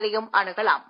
யும் அணுகலாம்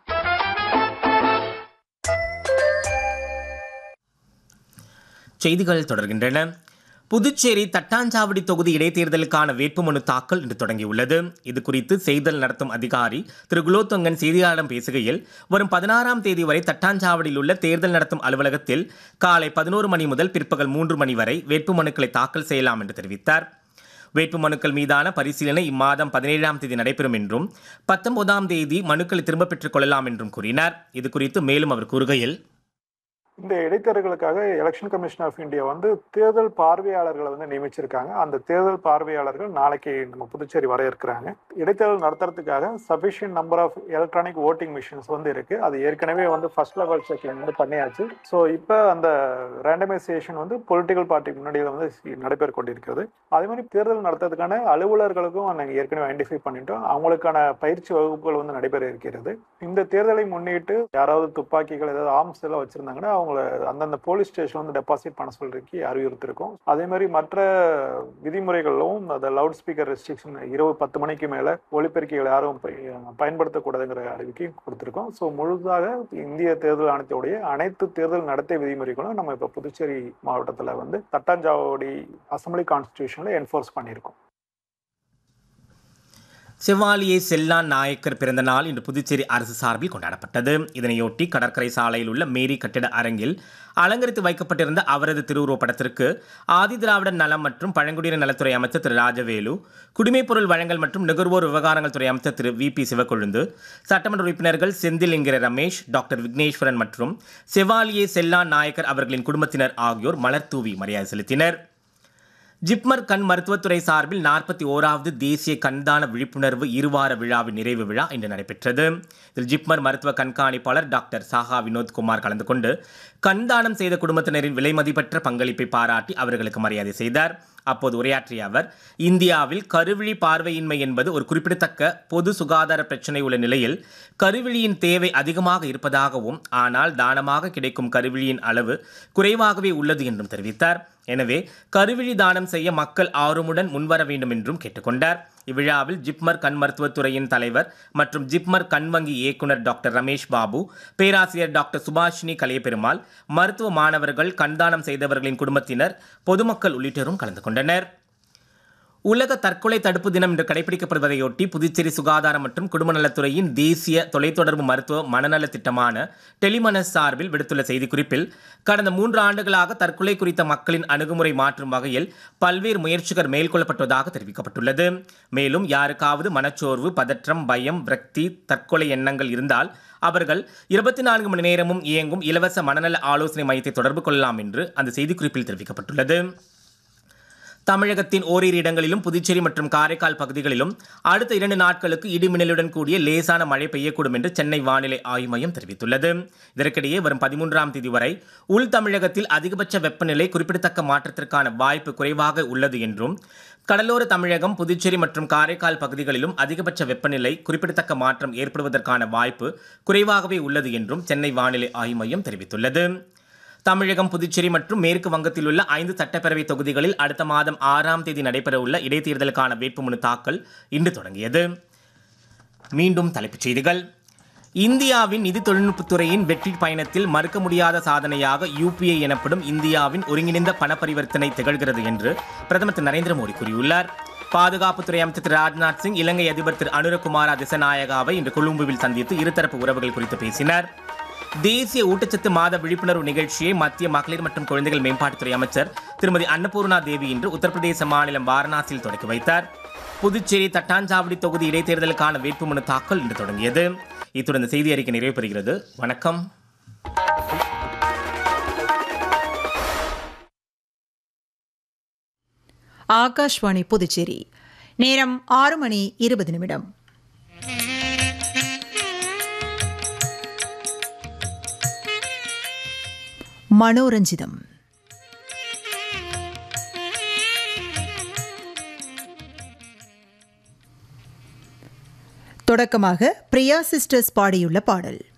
செய்திகள் தொடர்கின்றன புதுச்சேரி தட்டாஞ்சாவடி தொகுதி இடைத்தேர்தலுக்கான வேட்புமனு தாக்கல் இன்று தொடங்கியுள்ளது இது குறித்து செய்தல் நடத்தும் அதிகாரி திரு குலோத்தங்கன் செய்தியாளர்களிடம் பேசுகையில் வரும் பதினாறாம் தேதி வரை தட்டாஞ்சாவடியில் உள்ள தேர்தல் நடத்தும் அலுவலகத்தில் காலை பதினோரு மணி முதல் பிற்பகல் மூன்று மணி வரை வேட்புமனுக்களை தாக்கல் செய்யலாம் என்று தெரிவித்தார் வேட்புமனுக்கள் மீதான பரிசீலனை இம்மாதம் பதினேழாம் தேதி நடைபெறும் என்றும் பத்தொன்பதாம் தேதி மனுக்களை திரும்பப் பெற்றுக் கொள்ளலாம் என்றும் கூறினார் இது குறித்து மேலும் அவர் கூறுகையில் இந்த இடைத்தேர்தலுக்காக எலெக்ஷன் கமிஷன் ஆஃப் இந்தியா வந்து தேர்தல் பார்வையாளர்களை வந்து நியமிச்சிருக்காங்க அந்த தேர்தல் பார்வையாளர்கள் நாளைக்கு நம்ம புதுச்சேரி வர இருக்கிறாங்க இடைத்தேர்தல் நடத்துறதுக்காக sufficient number of electronic voting machines வந்து இருக்கு அது ஏற்கனவே வந்து ஃபர்ஸ்ட் லெவல் செக்கிங் வந்து பண்ணியாச்சு ஸோ இப்போ அந்த ரேண்டமைசேஷன் வந்து பொலிட்டிக்கல் பார்ட்டி முன்னாடி வந்து நடைபெற கொண்டிருக்கிறது அதே மாதிரி தேர்தல் நடத்துறதுக்கான அலுவலர்களுக்கும் நாங்கள் ஏற்கனவே ஐடென்டிஃபை பண்ணிட்டோம் அவங்களுக்கான பயிற்சி வகுப்புகள் வந்து நடைபெற இருக்கிறது இந்த தேர்தலை முன்னிட்டு யாராவது துப்பாக்கிகள் ஏதாவது ஆர்ம்ஸ் எல்லாம் வச்சிருந்தாங்கன்னா அவங்கள அந்தந்த போலீஸ் ஸ்டேஷன் வந்து டெபாசிட் பண்ண சொல்றதுக்கு அறிவுறுத்திருக்கோம் அதே மாதிரி மற்ற விதிமுறைகளும் அந்த லவுட் ஸ்பீக்கர் ரெஸ்ட்ரிக்ஷன் இரவு பத்து மணிக்கு மேல ஒலிபெருக்கிகள் யாரும் பய- பயன்படுத்தக்கூடாதுங்கிற அறிவிக்கையும் கொடுத்திருக்கோம் ஸோ முழுதாக இந்திய தேர்தல் ஆணையத்துடைய அனைத்து தேர்தல் நடத்தை விதிமுறைகளும் நம்ம இப்போ புதுச்சேரி மாவட்டத்தில் வந்து தட்டாஞ்சாவடி அசம்பிளி கான்ஸ்டியூஷன்ல என்ஃபோர்ஸ் பண்ணியிருக்கோம் செவாலியே செல்லான் நாயக்கர் பிறந்த நாள் இன்று புதுச்சேரி அரசு சார்பில் கொண்டாடப்பட்டது இதனையொட்டி கடற்கரை சாலையில் உள்ள மேரி கட்டிட அரங்கில் அலங்கரித்து வைக்கப்பட்டிருந்த அவரது திருவுருவப் படத்திற்கு ஆதிதிராவிடர் நலம் மற்றும் பழங்குடியினர் நலத்துறை அமைச்சர் திரு ராஜவேலு குடிமைப்பொருள் வழங்கல் மற்றும் நுகர்வோர் விவகாரங்கள் துறை அமைச்சர் திரு வி பி சிவக்கொழுந்து சட்டமன்ற உறுப்பினர்கள் செந்திலிங்கிற ரமேஷ் டாக்டர் விக்னேஸ்வரன் மற்றும் செவாலியே செல்லான் நாயக்கர் அவர்களின் குடும்பத்தினர் ஆகியோர் மலர் தூவி மரியாதை செலுத்தினர் ஜிப்மர் கண் மருத்துவத்துறை சார்பில் நாற்பத்தி ஓராவது தேசிய கண்தான விழிப்புணர்வு இருவார விழாவின் நிறைவு விழா இன்று நடைபெற்றது இதில் ஜிப்மர் மருத்துவ கண்காணிப்பாளர் டாக்டர் சாஹா வினோத்குமார் கலந்து கொண்டு கண்தானம் செய்த குடும்பத்தினரின் விலைமதிப்பற்ற பங்களிப்பை பாராட்டி அவர்களுக்கு மரியாதை செய்தார் அப்போது உரையாற்றிய அவர் இந்தியாவில் கருவிழி பார்வையின்மை என்பது ஒரு குறிப்பிடத்தக்க பொது சுகாதார பிரச்சனை உள்ள நிலையில் கருவிழியின் தேவை அதிகமாக இருப்பதாகவும் ஆனால் தானமாக கிடைக்கும் கருவிழியின் அளவு குறைவாகவே உள்ளது என்றும் தெரிவித்தார் எனவே கருவிழி தானம் செய்ய மக்கள் ஆர்வமுடன் முன்வர வேண்டும் என்றும் கேட்டுக்கொண்டார் இவ்விழாவில் ஜிப்மர் கண் மருத்துவத்துறையின் தலைவர் மற்றும் ஜிப்மர் கண் வங்கி இயக்குனர் டாக்டர் ரமேஷ் பாபு பேராசிரியர் டாக்டர் சுபாஷினி கலையபெருமாள் மருத்துவ மாணவர்கள் கண்தானம் செய்தவர்களின் குடும்பத்தினர் பொதுமக்கள் உள்ளிட்டோரும் கலந்து கொண்டனர் உலக தற்கொலை தடுப்பு தினம் இன்று கடைபிடிக்கப்படுவதையொட்டி புதுச்சேரி சுகாதாரம் மற்றும் குடும்ப நலத்துறையின் தேசிய தொலைத்தொடர்பு மருத்துவ மனநல திட்டமான டெலிமனஸ் சார்பில் விடுத்துள்ள செய்திக்குறிப்பில் கடந்த மூன்று ஆண்டுகளாக தற்கொலை குறித்த மக்களின் அணுகுமுறை மாற்றும் வகையில் பல்வேறு முயற்சிகள் மேற்கொள்ளப்பட்டுள்ளதாக தெரிவிக்கப்பட்டுள்ளது மேலும் யாருக்காவது மனச்சோர்வு பதற்றம் பயம் விரக்தி தற்கொலை எண்ணங்கள் இருந்தால் அவர்கள் இருபத்தி நான்கு மணி நேரமும் இயங்கும் இலவச மனநல ஆலோசனை மையத்தை தொடர்பு கொள்ளலாம் என்று அந்த செய்திக்குறிப்பில் தெரிவிக்கப்பட்டுள்ளது தமிழகத்தின் ஓரிரு இடங்களிலும் புதுச்சேரி மற்றும் காரைக்கால் பகுதிகளிலும் அடுத்த இரண்டு நாட்களுக்கு இடிமின்னலுடன் கூடிய லேசான மழை பெய்யக்கூடும் என்று சென்னை வானிலை ஆய்வு மையம் தெரிவித்துள்ளது இதற்கிடையே வரும் பதிமூன்றாம் தேதி வரை உள் தமிழகத்தில் அதிகபட்ச வெப்பநிலை குறிப்பிடத்தக்க மாற்றத்திற்கான வாய்ப்பு குறைவாக உள்ளது என்றும் கடலோர தமிழகம் புதுச்சேரி மற்றும் காரைக்கால் பகுதிகளிலும் அதிகபட்ச வெப்பநிலை குறிப்பிடத்தக்க மாற்றம் ஏற்படுவதற்கான வாய்ப்பு குறைவாகவே உள்ளது என்றும் சென்னை வானிலை ஆய்வு மையம் தெரிவித்துள்ளது தமிழகம் புதுச்சேரி மற்றும் மேற்கு வங்கத்தில் உள்ள ஐந்து சட்டப்பேரவை தொகுதிகளில் அடுத்த மாதம் ஆறாம் தேதி நடைபெறவுள்ள இடைத்தேர்தலுக்கான வேட்புமனு தாக்கல் இன்று தொடங்கியது மீண்டும் தலைப்புச் செய்திகள் இந்தியாவின் நிதி தொழில்நுட்பத்துறையின் வெற்றி பயணத்தில் மறுக்க முடியாத சாதனையாக யூபிஐ எனப்படும் இந்தியாவின் ஒருங்கிணைந்த பண பரிவர்த்தனை திகழ்கிறது என்று பிரதமர் திரு நரேந்திர மோடி கூறியுள்ளார் பாதுகாப்புத்துறை அமைச்சர் திரு ராஜ்நாத் சிங் இலங்கை அதிபர் திரு அனுரகுமார திசநாயகாவை இன்று கொழும்புவில் சந்தித்து இருதரப்பு உறவுகள் குறித்து பேசினார் தேசிய ஊட்டச்சத்து மாத விழிப்புணர்வு நிகழ்ச்சியை மத்திய மகளிர் மற்றும் குழந்தைகள் மேம்பாட்டுத்துறை அமைச்சர் திருமதி அன்னபூர்ணா தேவி இன்று உத்தரப்பிரதேச மாநிலம் வாரணாசியில் தொடங்கி வைத்தார் புதுச்சேரி தட்டாஞ்சாவடி தொகுதி இடைத்தேர்தலுக்கான வேட்புமனு தாக்கல் இன்று தொடங்கியது இத்துடன் இந்த செய்தி அறிக்கை நிறைவு பெறுகிறது வணக்கம் ஆகாஷ்வாணி புதுச்சேரி நேரம் ஆறு மணி இருபது நிமிடம் மனோரஞ்சிதம் தொடக்கமாக பிரியா சிஸ்டர்ஸ் பாடியுள்ள பாடல்